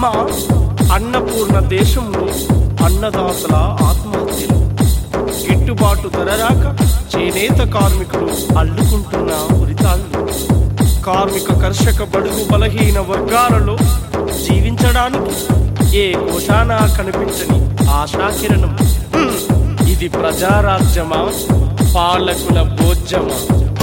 అమ్మ అన్నపూర్ణ దేశంలో అన్నదాతల ఆత్మహత్యలు గిట్టుబాటు ధర రాక చేనేత కార్మికులు అల్లుకుంటున్న ఉరితాళ్ళు కార్మిక కర్షక బడుగు బలహీన వర్గాలలో జీవించడానికి ఏ కోశానా కనిపించని ఆశాకిరణం హ్మ్. ఇది ప్రజారాజ్యమా పాలకుల భోజ్యమా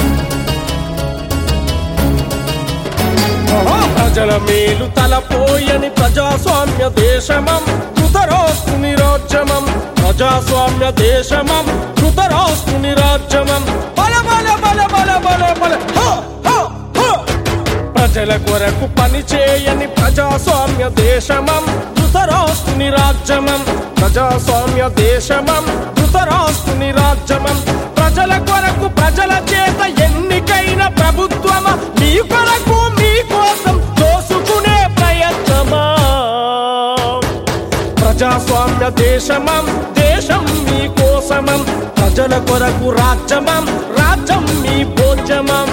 ప్రజల మేలు తలపోయని ప్రజాస్వామ్య దేశమం కృతరాష్ట్రుని రాజ్యమం ప్రజాస్వామ్య దేశమం కృతరాష్ట్రుని రాజ్యమం బల బల బల బల బల బల హ, హ, హ. ప్రజల కొరకు పని చేయని ప్రజాస్వామ్య దేశమం ధృతరాష్ట్రుని రాజ్యమం ప్రజాస్వామ్య దేశమం ధృతరాష్ట్రుని రాజ్యమం ప్రజల కొరకు ప్రజల చేత ఎన్నికైన ప్రభుత్వమా మీ కొరకు మీ కోసం దోసుకునే ప్రయత్నమా ప్రజాస్వామ్య దేశమం దేశం మీ కోసమం ప్రజల కొరకు రాజ్యమం రాజ్యం మీ భోజ్యమం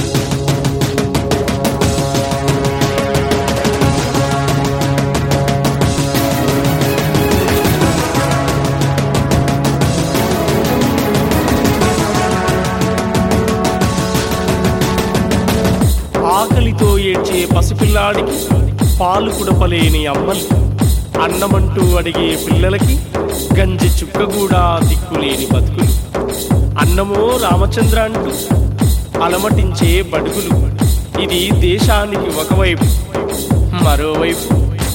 ఆకలితో ఏడ్చే పసిపిల్లాడికి పాలు కుడపలేని అమ్మలు అన్నమంటూ అడిగే పిల్లలకి గంజి చుక్క కూడా దిక్కులేని బతుకులు అన్నమో రామచంద్ర అంటూ అలమటించే బడుగులు ఇది దేశానికి ఒకవైపు మరోవైపు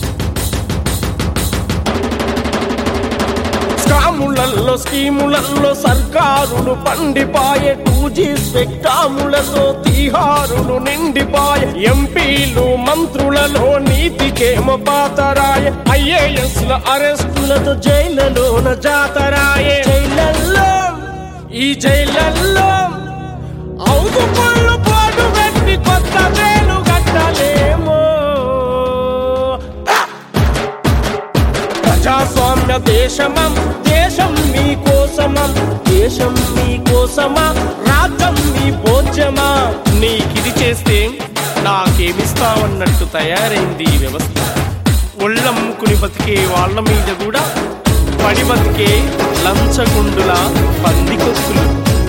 స్కాములల్లో స్కీములల్లో సర్కారులు పండిపాయే టూ జీ స్పెక్టాములతో తీహారులు నిండిపాయే ఎంపీలు మంత్రులలో నీతికేమో పాతరాయ ఐఏఎస్ ల అరెస్టులతో జైళ్ళలోన జాతరాయే జైలల్లో ఈ జైలల్లో అవును పళ్ళు పాటు పెట్టి కొత్త వేలు కట్టలేమో ప్రజాస్వామ్య దేశమం దేశం మీ కోసమం దేశం మీ కోసమా రాజ్యం మీ భోజ్యమా నీకిది చేస్తే నాకేమిస్తావన్నట్టు తయారైంది ఈ వ్యవస్థ ఒళ్ళమ్ముకుని బతికే వాళ్ళ మీద కూడా పడి బతికే లంచగుండుల పందికొక్కులు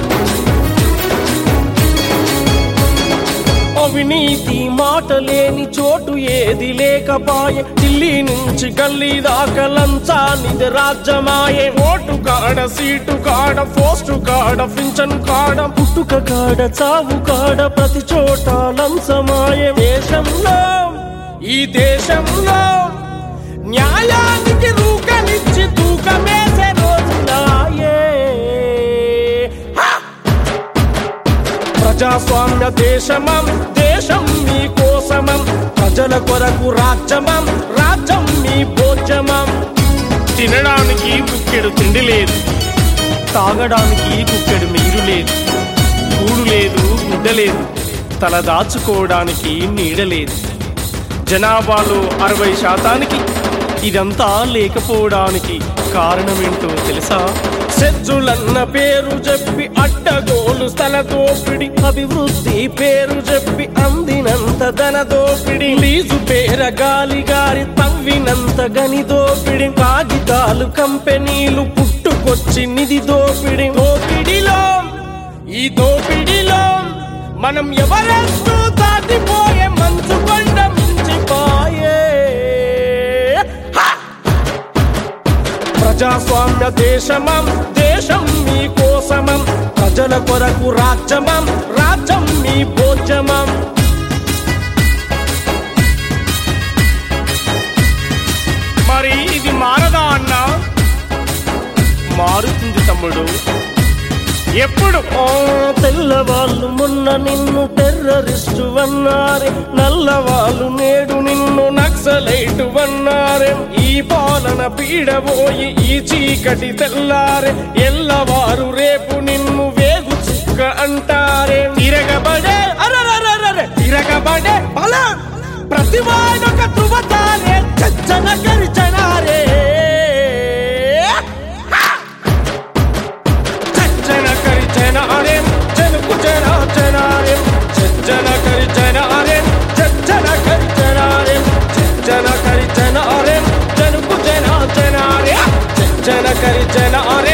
అవినీతి మాట లేని చోటు ఏది లేకపాయే ఢిల్లీ నుంచి గల్లీ దాకా లంచానిది రాజ్యమాయే ఓటు కాడ సీటు కాడ పోస్టు కాడ పింఛన్ కాడ పుట్టుక కాడ చావు కాడ ప్రతి చోట లంచమాయే దేశంలో ఈ దేశంలో న్యాయానికి రూకనిచ్చి తూకమేసే రోజులాయే హా! ప్రజాస్వామ్య దేశమం దేశం మీ కోసమం ప్రజల కొరకు రాజ్యమం రాజ్యం మీ భోజ్యమం తినడానికి కుక్కెడు తిండి లేదు తాగడానికి కుక్కెడు నీరు లేదు కూడు లేదు గుడ్డ లేదు తల దాచుకోవడానికి నీడ లేదు జనాభాలో అరవై శాతానికి ఇదంతా లేకపోవడానికి కారణమేంటో తెలుసా సెజ్జులన్న పేరు చెప్పి అడ్డగోలు స్థల దోపిడి అభివృద్ధి పేరు చెప్పి అందినంత ధన దోపిడి లీజు పేర గాలి గారి తవ్వినంత గని దోపిడి కాగితాలు కంపెనీలు పుట్టుకొచ్చి నిధి దోపిడి దోపిడిలో ఈ దోపిడిలో మనం ఎవరెస్తూ దాటిపోయే మంచు కొండ మించిపోయే హా! ప్రజాస్వామ్య దేశమం దేశం మీ కోసమం ప్రజల కొరకు రాజ్యమం రాజ్యం మీ భోజ్యమం మరి ఇది మారదా అన్నా మారుతుంది తమ్ముడు ఎప్పుడు ఓ తెల్లవాళ్ళు మొన్న నిన్ను టెర్రరిస్టు అన్నారే నల్లవాళ్ళు నేడు నిన్ను నక్సలైటు అన్నారే ఈ పాలన పీడబోయి ఈ చీకటి తెల్లారే ఎల్లవారు రేపు నిన్ను వేగు చుక్క అంటారే తిరగబడే అరరరరరే తిరగబడే బల ప్రతివాడొక ధృవతారే చచ్చన గరిచనారే జన కరి జన అరేం జనకు జన జన అరేం జన కరి జన అరేం జన కరి జన అరేం జన కరి జన జన కరి జన అరే